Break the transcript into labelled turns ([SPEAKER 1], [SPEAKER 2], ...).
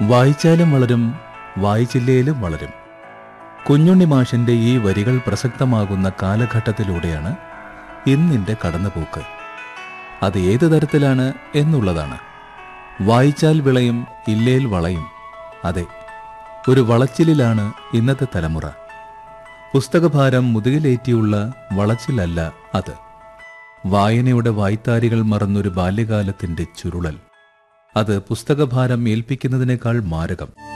[SPEAKER 1] വായിച്ചാലും വളരും വായിച്ചില്ലേലും വളരും കുഞ്ഞുണ്ണി മാഷിന്റെ ഈ വരികൾ പ്രസക്തമാകുന്ന കാലഘട്ടത്തിലൂടെയാണ് ഇന്നിന്റെ കടന്നുപോക്ക് അത് ഏത് തരത്തിലാണ് എന്നുള്ളതാണ് വായിച്ചാൽ വിളയും ഇല്ലേൽ വളയും അതെ ഒരു വളച്ചിലിലാണ് ഇന്നത്തെ തലമുറ പുസ്തകഭാരം മുതുകിലേറ്റിയുള്ള വളച്ചിലല്ല അത് വായനയുടെ വായ്ത്താരികൾ മറന്നൊരു ബാല്യകാലത്തിന്റെ ചുരുളൽ അത് പുസ്തകഭാരം ഏൽപ്പിക്കുന്നതിനേക്കാൾ മാരകം